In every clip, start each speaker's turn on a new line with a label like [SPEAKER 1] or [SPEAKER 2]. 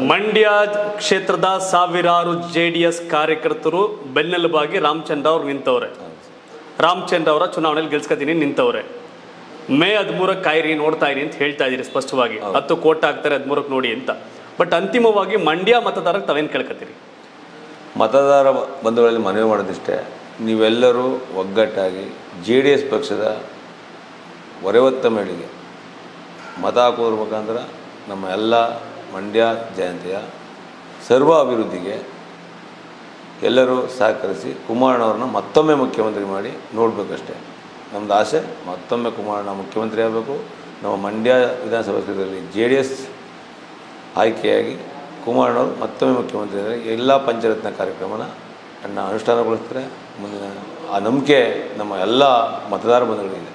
[SPEAKER 1] ಮಂಡ್ಯ ಕ್ಷೇತ್ರದ ಸಾವಿರಾರು J D S ಕಾರ್ಯಕರ್ತರು ಬೆನ್ನೆಲುಬಾಗಿ ರಾಮಚಂದ್ರ ಅವ್ರು ನಿಂತವ್ರೆ ರಾಮಚಂದ್ರ ಅವರ ಚುನಾವಣೆಯಲ್ಲಿ ಗೆಲ್ಸ್ಕೊತೀನಿ ನಿಂತವ್ರೆ ಮೇ ಹದಿಮೂರಕ್ಕೆ ಕಾಯಿರಿ ನೋಡ್ತಾ ಇರಿ ಅಂತ ಹೇಳ್ತಾ ಇದೀರಿ ಸ್ಪಷ್ಟವಾಗಿ ಹತ್ತು ಕೋಟ್ ಹಾಕ್ತಾರೆ ಹದಿಮೂರಕ್ಕೆ ನೋಡಿ ಅಂತ ಬಟ್ ಅಂತಿಮವಾಗಿ ಮಂಡ್ಯ ಮತದಾರಕ್ಕೆ ತಾವೇನು ಕೇಳ್ಕೊತೀರಿ
[SPEAKER 2] ಮತದಾರ ಬಂಧುಗಳಲ್ಲಿ ಮನವಿ ಮಾಡೋದಿಷ್ಟೇ ನೀವೆಲ್ಲರೂ ಒಗ್ಗಟ್ಟಾಗಿ ಜೆ ಡಿ ಎಸ್ ಪಕ್ಷದ ಹೊರೆವತ್ತ ಮೇಳಿಗೆ ಮತ ಹಾಕೋದ್ರ ಮುಖಾಂತರ ನಮ್ಮ ಎಲ್ಲ ಮಂಡ್ಯ ಜನತೆಯ ಸರ್ವ ಅಭಿವೃದ್ಧಿಗೆ ಎಲ್ಲರೂ ಸಹಕರಿಸಿ ಕುಮಾರಣ್ಣವ್ರನ್ನ ಮತ್ತೊಮ್ಮೆ ಮುಖ್ಯಮಂತ್ರಿ ಮಾಡಿ ನೋಡಬೇಕಷ್ಟೇ ನಮ್ಮದು ಆಸೆ ಮತ್ತೊಮ್ಮೆ ಕುಮಾರಣ್ಣ ಮುಖ್ಯಮಂತ್ರಿ ಆಗಬೇಕು ನಮ್ಮ ಮಂಡ್ಯ ವಿಧಾನಸಭಾ ಕ್ಷೇತ್ರದಲ್ಲಿ ಜೆ ಡಿ ಎಸ್ ಆಯ್ಕೆಯಾಗಿ ಕುಮಾರಣ್ಣವರು ಮತ್ತೊಮ್ಮೆ ಮುಖ್ಯಮಂತ್ರಿ ಆದರೆ ಎಲ್ಲ ಪಂಚರತ್ನ ಕಾರ್ಯಕ್ರಮನ ಅಣ್ಣ ಅನುಷ್ಠಾನಗೊಳಿಸ್ತಾರೆ ಮುಂದಿನ ಆ ನಂಬಿಕೆ ನಮ್ಮ ಎಲ್ಲ ಮತದಾರ ಬಂಧುಗಳಿದೆ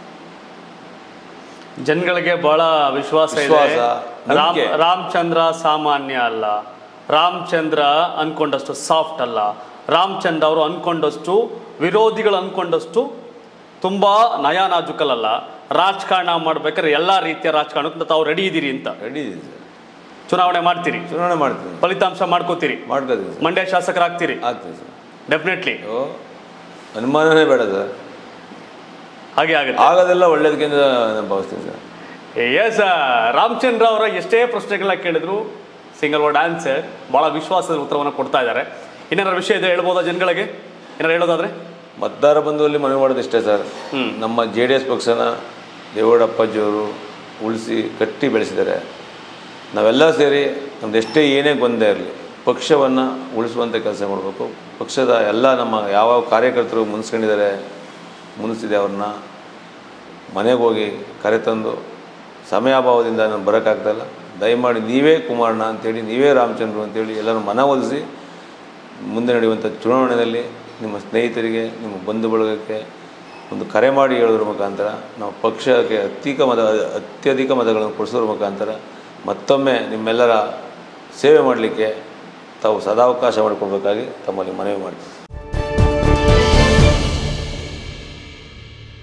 [SPEAKER 1] ಜನಗಳಿಗೆ ಬಹಳ ವಿಶ್ವಾಸ ಇದೆ
[SPEAKER 2] ವಿಶ್ವಾಸ,
[SPEAKER 1] ರಾಮ್
[SPEAKER 2] ನಂಬಿಕೆ.
[SPEAKER 1] ರಾಮಚಂದ್ರ ಸಾಮಾನ್ಯ ಅಲ್ಲ ರಾಮಚಂದ್ರ ಅನ್ಕೊಂಡಷ್ಟು ಸಾಫ್ಟ್ ಅಲ್ಲ ರಾಮಚಂದ್ರ ಅವರು ಅನ್ಕೊಂಡಷ್ಟು ವಿರೋಧಿಗಳು ಅನ್ಕೊಂಡಷ್ಟು ತುಂಬಾ ನಯ ನಾಜುಕಲಲ್ಲ ರಾಜಕಾರಣ ಮಾಡ್ಬೇಕಾದ್ರೆ ಎಲ್ಲಾ ರೀತಿಯ ರಾಜಕಾರಣಕ್ಕೆ ತಾವು ರೆಡಿ ಇದ್ದೀರಿ ಅಂತ
[SPEAKER 2] ರೆಡಿ ಇದೆ ಸರ್
[SPEAKER 1] ಚುನಾವಣೆ ಮಾಡ್ತೀರಿ
[SPEAKER 2] ಚುನಾವಣೆ ಮಾಡ್ತೀನಿ
[SPEAKER 1] ಫಲಿತಾಂಶ ಮಾಡ್ಕೋತೀರಿ
[SPEAKER 2] ಮಾಡ್ಕೋತೀವಿ ಸರ್
[SPEAKER 1] ಮಂಡ್ಯ ಶಾಸಕರಾಗ್ತೀರಿ
[SPEAKER 2] ಆಗ್ತೀವಿ ಸರ್
[SPEAKER 1] ಡೆಫಿನೆಟ್ಲಿ
[SPEAKER 2] ಓ ಅನುಮಾನನೇ ಬೇಡ ಸರ್
[SPEAKER 1] ಹಾಗೆ ಆಗುತ್ತೆ
[SPEAKER 2] ಆಗೋದೆಲ್ಲ ಒಳ್ಳೇದಕ್ಕೆ ಅಂತ ನಾನು ಭಾವಿಸ್ತೀನಿ ಸರ್
[SPEAKER 1] ಎಸ್ ರಾಮಚಂದ್ರ ಅವರ ಎಷ್ಟೇ ಪ್ರಶ್ನೆಗಳನ್ನ ಕೇಳಿದ್ರು ಸಿಂಗಲ್ ವರ್ಡ್ ಆನ್ಸರ್ ಬಹಳ ವಿಶ್ವಾಸದ ಉತ್ತರವನ್ನು ಕೊಡ್ತಾ ಇದ್ದಾರೆ ಇನ್ನೇನಾರು ವಿಷಯ ಇದೆ ಹೇಳ್ಬೋದಾ ಜನಗಳಿಗೆ ಏನಾರು ಹೇಳೋದಾದ್ರೆ
[SPEAKER 2] ಮತದಾರ ಬಂಧುವಲ್ಲಿ ಮನವಿ ಮಾಡೋದಿಷ್ಟೇ ಸರ್
[SPEAKER 1] ಹ್ಮ್.
[SPEAKER 2] ನಮ್ಮ ಜೆ ಡಿ ಎಸ್ ಪಕ್ಷನ ದೇವೇಗೌಡಪ್ಪಾಜಿಯವರು ಉಳಿಸಿ ಕಟ್ಟಿ ಬೆಳೆಸಿದ್ದಾರೆ ನಾವೆಲ್ಲ ಸೇರಿ ನಮ್ದು ಎಷ್ಟೇ ಏನೇ ಗೊಂದಲ ಇರಲಿ ಪಕ್ಷವನ್ನು ಉಳಿಸುವಂಥ ಕೆಲಸ ಮಾಡಬೇಕು ಪಕ್ಷದ ಎಲ್ಲ ನಮ್ಮ ಯಾವ ಕಾರ್ಯಕರ್ತರು ಮುನ್ಸ್ಕೊಂಡಿದ್ದಾರೆ ಮುನ್ಸಿದೆ ಅವ್ರನ್ನ ಮನೆಗೆ ಹೋಗಿ ಕರೆತಂದು ಸಮಯಾಭಾವದಿಂದ ನಾನು ಬರೋಕ್ಕಾಗ್ತಾಯಿಲ್ಲ ದಯಮಾಡಿ ನೀವೇ ಕುಮಾರಣ್ಣ ಅಂತೇಳಿ ನೀವೇ ರಾಮಚಂದ್ರು ಅಂತೇಳಿ ಎಲ್ಲರೂ ಮನವೊಲಿಸಿ ಮುಂದೆ ನಡೆಯುವಂಥ ಚುನಾವಣೆಯಲ್ಲಿ ನಿಮ್ಮ ಸ್ನೇಹಿತರಿಗೆ ನಿಮ್ಮ ಬಂಧು ಬಳಗಕ್ಕೆ ಒಂದು ಕರೆ ಮಾಡಿ ಹೇಳೋದ್ರ ಮುಖಾಂತರ ನಾವು ಪಕ್ಷಕ್ಕೆ ಅತ್ಯಧಿಕ ಮತ ಅತ್ಯಧಿಕ ಮತಗಳನ್ನು ಕೊಡಿಸೋದ್ರ ಮುಖಾಂತರ ಮತ್ತೊಮ್ಮೆ ನಿಮ್ಮೆಲ್ಲರ ಸೇವೆ ಮಾಡಲಿಕ್ಕೆ ತಾವು ಸದಾವಕಾಶ ಮಾಡಿಕೊಡ್ಬೇಕಾಗಿ ತಮ್ಮಲ್ಲಿ ಮನವಿ ಮಾಡ್ತೀನಿ